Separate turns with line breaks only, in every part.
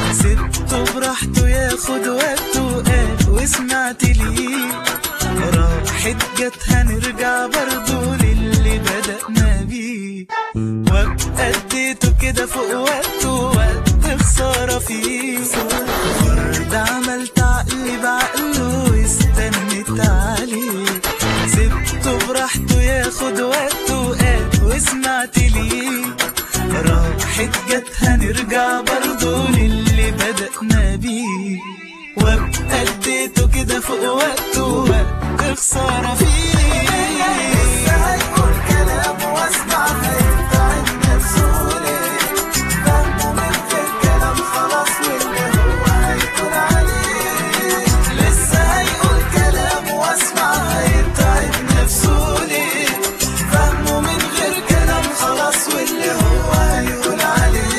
سبته براحته ياخد وقته قال وسمعت ليه راحت جت هنرجع برضه للي بدأنا بيه وابقى اديته كده فوق وقته وقت خسارة فيه فرد عملت عقلي بعقله واستنيت عليه سبته براحته ياخد وقته قال وسمعت ليه راحت جت هنرجع برضه للي بدأنا بيه وابقى اديته كده فوق وقته وقت خسارة فيه لسه هيقول كلام واسمع هيبتعد نفسه ليه فهمه من غير كلام خلاص واللي هو هيكون عليه لسه هيقول كلام واسمع هيبتعد نفسه ليه فهمه من غير كلام خلاص واللي هو هيقول عليه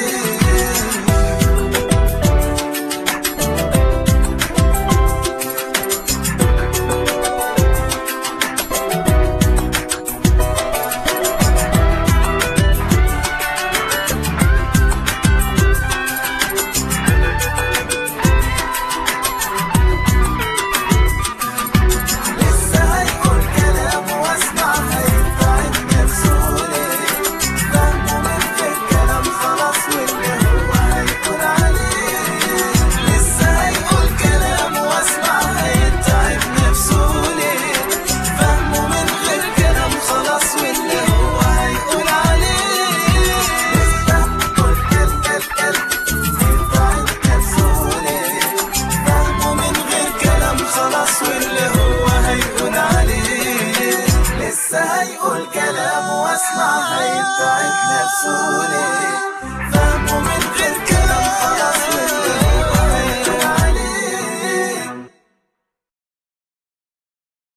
لسه هيقول كلام واسمع هيبتعد نفسه ليه فهمه من غير كلام خلاص واللي هو هيكون عليه لسه هيقول كلام واسمع هيبتعد نفسه ليه فهمه من غير كلام خلاص واللي هو هيقول عليه لسه هيقول كل كل كل هيبتعد نفسه ليه فهمه من غير كلام خلاص واللي هو هيقول عليه لسه هيقول كلام واسمع هيبتعد نفسه ليه